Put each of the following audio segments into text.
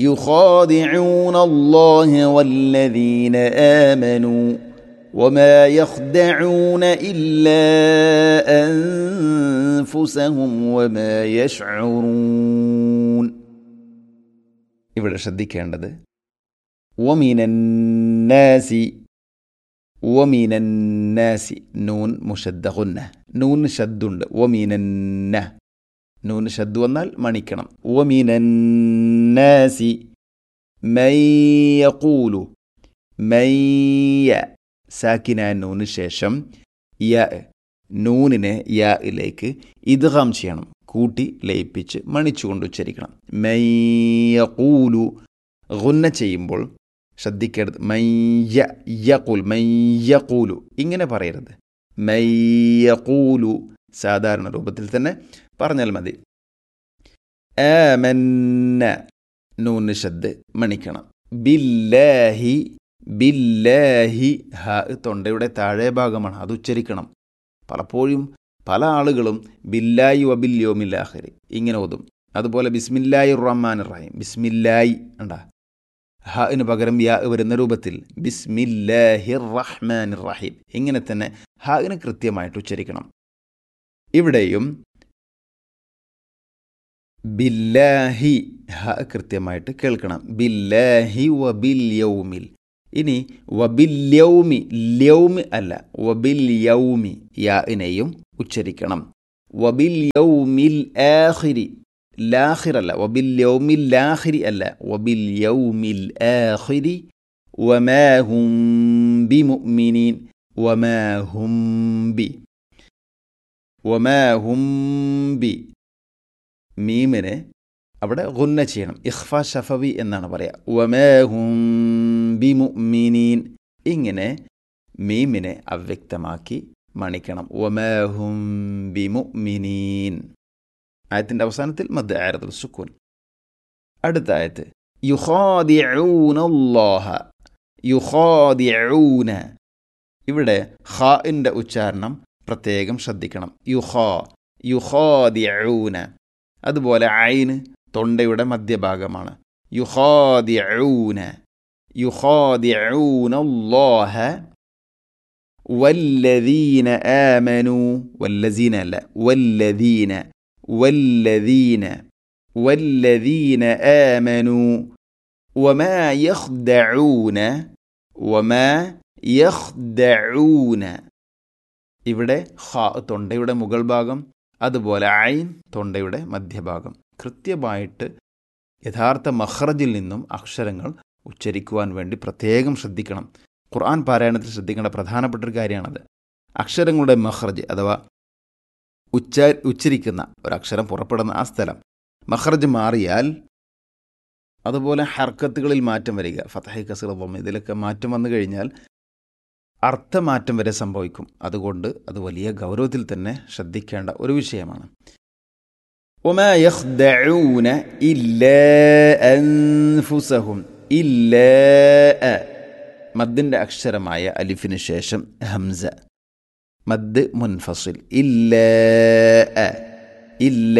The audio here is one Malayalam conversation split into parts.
يخادعون الله والذين آمنوا وما يخدعون إلا أنفسهم وما يشعرون ഇവിടെ ശ്രദ്ധിക്കേണ്ടത് ഒമിനന്നാസി ഒമിനന്നാസി നൂൻ മുഷദ്ദുന്ന നൂൻ ഷദ്ദുണ്ട് ഒമിനന്ന നൂൻ ഷദ്ദു വന്നാൽ മണിക്കണം ഒമിനന്നാസി മയ്യൂലു മയ്യ സാക്കിന നൂന് ശേഷം യ നൂനിനെ യയിലേക്ക് ഇദ്ഗാം ചെയ്യണം കൂട്ടി ലയിപ്പിച്ച് മണിച്ചുകൊണ്ട് ഉച്ചരിക്കണം മയ്യൂലു ഗുന്ന ചെയ്യുമ്പോൾ ശ്രദ്ധിക്കരുത് മയ്യ യഖുൽ മയ്യഖൂലു ഇങ്ങനെ പറയരുത് മയ്യഖൂലു സാധാരണ രൂപത്തിൽ തന്നെ പറഞ്ഞാൽ മതി ആമന്ന നൂന് ശബ്ദ് മണിക്കണം ബില്ലാഹി ബില്ലാഹി ഹ തൊണ്ടയുടെ താഴെ ഭാഗമാണ് അത് ഉച്ചരിക്കണം പലപ്പോഴും പല ആളുകളും ബില്ലായി വബില്യോമില്ലാഹരി ഇങ്ങനെ ഓതും അതുപോലെ ബിസ്മില്ലായി റഹ്മാൻ റഹീം ബിസ്മില്ലായി ഉണ്ടാ ഹന് പകരം യാ വരുന്ന രൂപത്തിൽ ബിസ്മില്ലാഹി റഹ്മാൻ റഹീം ഇങ്ങനെ തന്നെ ഹാന് കൃത്യമായിട്ട് ഉച്ചരിക്കണം ഇവിടെയും ബില്ലാഹി ഹ കൃത്യമായിട്ട് കേൾക്കണം ബില്ലാഹി വബിൽ യൗമിൽ ഇനി വബിൽ യൗമി ല്യൗമി അല്ല വബിൽ യൗമി യാഇനെയും ഉച്ചരിക്കണം വബിൽ യൗമിൽ ആഖിരി ലാഹിർ അല്ല വബിൽ യൗമിൽ ലാഹിരി അല്ല വബിൽ യൗമിൽ ആഖിരി വമാഹും ബി മുഅ്മിനീൻ വമാഹും ബി വമാഹും ബി മീമിനെ അവിടെ ഗുന്ന ചെയ്യണം ഇഖ്ഫ ഷഫവി എന്നാണ് പറയുക വമാഹും ബി മുഅ്മിനീൻ ഇങ്ങനെ മീമിനെ അവ്യക്തമാക്കി മണിക്കണം വമാഹും ബി മുഅ്മിനീൻ ആയത്തിൻ്റെ അവസാനത്തിൽ മദ് ആരത്തുൽ സുക്കൂൻ അടുത്ത ആയത്ത് യുഹാദിഊനല്ലാഹ യുഹാദിഊന ഇവിടെ ഖാഇൻ്റെ ഉച്ചാരണം പ്രത്യേകം ശ്രദ്ധിക്കണം യുഹാ യുഹാദിഊന അതുപോലെ ഐന് തൊണ്ടയുടെ മധ്യഭാഗമാണ് യുഹാദിഊന യുഹാദിഊനല്ലാഹ വല്ലദീന ആമനു വല്ലസീന അല്ല വല്ലദീന والذين والذين آمنوا وما يخدعون وما يخدعون ഇവിടെ ഖ തൊണ്ടയുടെ മുകൾ ഭാഗം അതുപോലെ ഐൻ തൊണ്ടയുടെ മധ്യഭാഗം കൃത്യമായിട്ട് യഥാർത്ഥ മഹ്റജിൽ നിന്നും അക്ഷരങ്ങൾ ഉച്ചരിക്കുവാൻ വേണ്ടി പ്രത്യേകം ശ്രദ്ധിക്കണം ഖുർആൻ പാരായണത്തിൽ ശ്രദ്ധിക്കേണ്ട പ്രധാനപ്പെട്ട ഒരു കാര്യമാണത് അക്ഷരങ്ങളുടെ മഹ്റജ് അഥവാ ഉച്ച ഉച്ചരിക്കുന്ന ഒരക്ഷരം പുറപ്പെടുന്ന ആ സ്ഥലം മഹ്റജ് മാറിയാൽ അതുപോലെ ഹർക്കത്തുകളിൽ മാറ്റം വരിക ഫതഹി കസർ ബൊമ്മ ഇതിലൊക്കെ മാറ്റം വന്നു കഴിഞ്ഞാൽ അർത്ഥമാറ്റം വരെ സംഭവിക്കും അതുകൊണ്ട് അത് വലിയ ഗൗരവത്തിൽ തന്നെ ശ്രദ്ധിക്കേണ്ട ഒരു വിഷയമാണ് وما يخدعون إلا أنفسهم إلا മദ്ദിൻ്റെ അക്ഷരമായ അലിഫിന് ശേഷം ഹംസ മദ് മുൻഫസിൽ ഇല്ല ഇല്ല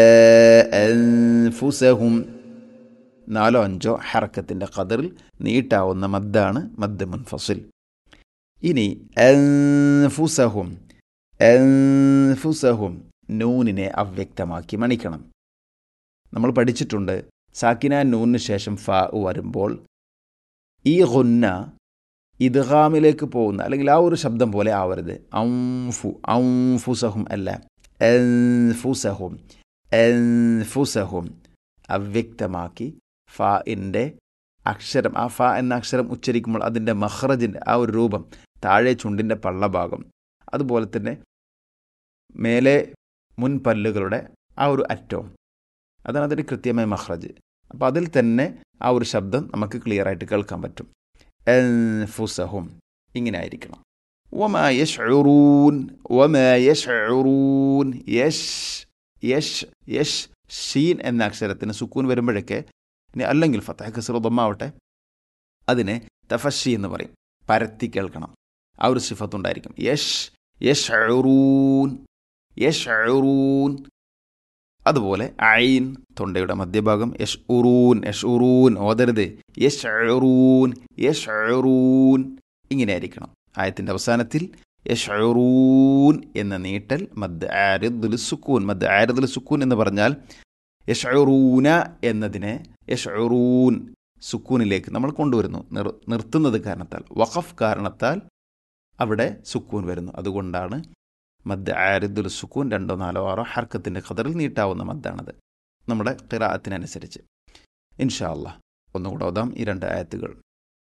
അൻഫുസഹും നാലോ അഞ്ചോ ഹറക്കത്തിൻ്റെ ഖദറിൽ നീട്ടാവുന്ന മദ്ദാണ് മദ് മുൻഫസിൽ ഇനി അൻഫുസഹും അൻഫുസഹും നൂനിനെ അവ്യക്തമാക്കി മണിക്കണം നമ്മൾ പഠിച്ചിട്ടുണ്ട് സാക്കിന നൂനിന് ശേഷം ഫ വരുമ്പോൾ ഈ ഗുന്ന ഇദ്ഗാമിലേക്ക് പോകുന്ന അല്ലെങ്കിൽ ആ ഒരു ശബ്ദം പോലെ ആവരുത് ഔഫു ഔഫുസഹും അല്ല എൻഫുസഹും എൻഫുസഹും അവ്യക്തമാക്കി ഫാഇൻ്റെ അക്ഷരം ആ ഫ എന്ന അക്ഷരം ഉച്ചരിക്കുമ്പോൾ അതിൻ്റെ മഹ്റജിൻ്റെ ആ ഒരു രൂപം താഴെ ചുണ്ടിൻ്റെ പള്ളഭാഗം അതുപോലെ തന്നെ മേലെ മുൻപല്ലുകളുടെ ആ ഒരു അറ്റവും അതാണ് അതിൻ്റെ കൃത്യമായ മഹ്റജ് അപ്പോൾ അതിൽ തന്നെ ആ ഒരു ശബ്ദം നമുക്ക് ക്ലിയർ ആയിട്ട് കേൾക്കാൻ പറ്റും അൻഫുസഹും ഇങ്ങനെ ആയിരിക്കണം വമാ യഷ്ഉറൂൻ വമാ യഷ്ഉറൂൻ യഷ് യഷ് യഷ് ഷീൻ എന്ന അക്ഷരത്തിന് സുക്കൂൻ വരുമ്പോഴൊക്കെ ഇനി അല്ലെങ്കിൽ ഫത്തഹ കസറ ദമ്മാവട്ടെ അതിനെ തഫഷി എന്ന് പറയും പരത്തി കേൾക്കണം ആ ഒരു സിഫത്തുണ്ടായിരിക്കും യഷ് യഷ്ഉറൂൻ യഷ്ഉറൂൻ അതുപോലെ ഐൻ തൊണ്ടയുടെ മധ്യഭാഗം യഷ് ഉറൂൻ യഷ് ഉറൂൻ ഓതരുത് യഷ് ഉറൂൻ യഷ് ഉറൂൻ ഇങ്ങനെ ആയിരിക്കണം ആയത്തിൻ്റെ അവസാനത്തിൽ യഷ് എന്ന നീട്ടൽ മദ് ആരിദുൽ സുക്കൂൻ മദ് ആരിദുൽ സുക്കൂൻ എന്ന് പറഞ്ഞാൽ യഷ് എന്നതിനെ യഷ് സുക്കൂനിലേക്ക് നമ്മൾ കൊണ്ടുവരുന്നു നിർ നിർത്തുന്നത് കാരണത്താൽ വഖഫ് കാരണത്താൽ അവിടെ സുക്കൂൻ വരുന്നു അതുകൊണ്ടാണ് മദ് ആരിദുൽ സുക്കൂൻ രണ്ടോ നാലോ ആറോ ഹർക്കത്തിൻ്റെ ഖദറിൽ നീട്ടാവുന്ന മദ്ദാണത് നമ്മുടെ ഖിറാഅത്തിനനുസരിച്ച് ഇൻഷാ അള്ളാഹ് ഒന്നുകൂടെ ഓതാം ഈ രണ്ട് ആയത്തുകൾ